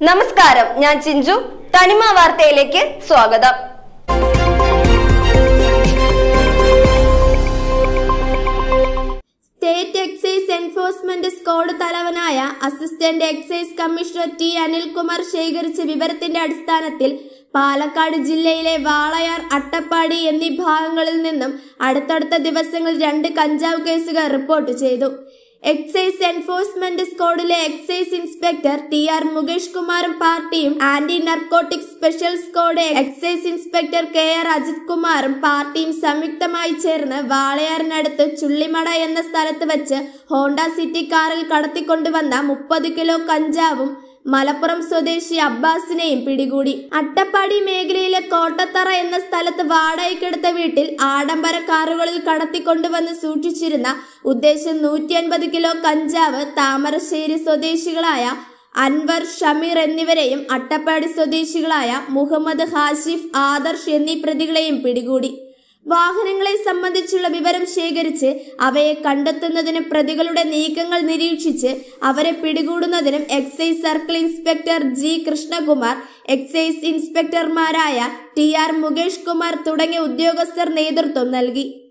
നമസ്കാരം ഞാൻ ചിഞ്ചു തനിമ വാർത്തയിലേക്ക് സ്വാഗതം സ്റ്റേറ്റ് എക്സൈസ് എൻഫോഴ്സ്മെന്റ് സ്ക്വാഡ് തലവനായ assistant excise commissioner T Anilkumar ശേഖരിച്ച വിവരത്തിന്റെ അടിസ്ഥാനത്തിൽ പാലക്കാട് ജില്ലയിലെ വാളയാർ അട്ടപ്പാടി എന്നീ ഭാഗങ്ങളിൽ നിന്നും അടുത്തടുത്ത ദിവസങ്ങളിൽ രണ്ട് കഞ്ചാവ് കേസുകൾ റിപ്പോർട്ട് ചെയ്തു എക്സൈസ് എൻഫോഴ്സ്മെന്റ് സ്ക്വാഡിലെ excise inspector T R Mukesh കുമാറും പാർട്ടിയും anti narcotic special squad excise inspector K R Ajith കുമാറും പാർട്ടിയും സംയുക്തമായി ചേർന്ന് വാളയാറിനടുത്ത് ചുള്ളിമട എന്ന സ്ഥലത്ത് വെച്ച് ഹോണ്ട സിറ്റി കാറിൽ കടത്തിക്കൊണ്ടുവന്ന മുപ്പത് കിലോ കഞ്ചാവും മലപ്പുറം സ്വദേശി അബ്ബാസിനെയും പിടികൂടി അട്ടപ്പാടി മേഖലയിലെ കോട്ടത്തറ എന്ന സ്ഥലത്ത് വാടകയ്ക്കെടുത്ത വീട്ടിൽ ആഡംബര കാറുകളിൽ കടത്തിക്കൊണ്ടുവന്ന് സൂക്ഷിച്ചിരുന്ന ഉദ്ദേശം നൂറ്റി അൻപത് കിലോ കഞ്ചാവ് താമരശ്ശേരി സ്വദേശികളായ അൻവർ ഷമീർ എന്നിവരെയും അട്ടപ്പാടി സ്വദേശികളായ മുഹമ്മദ് ഹാഷിഫ് ആദർശ് എന്നീ പ്രതികളെയും പിടികൂടി വാഹനങ്ങളെ സംബന്ധിച്ചുള്ള വിവരം ശേഖരിച്ച് അവയെ കണ്ടെത്തുന്നതിനും പ്രതികളുടെ നീക്കങ്ങൾ നിരീക്ഷിച്ച് അവരെ പിടികൂടുന്നതിനും excise circle inspector G Krishnakumar excise ഇൻസ്പെക്ടർമാരായ ടി ആർ മുകേഷ് കുമാർ തുടങ്ങിയ ഉദ്യോഗസ്ഥർ നേതൃത്വം നൽകി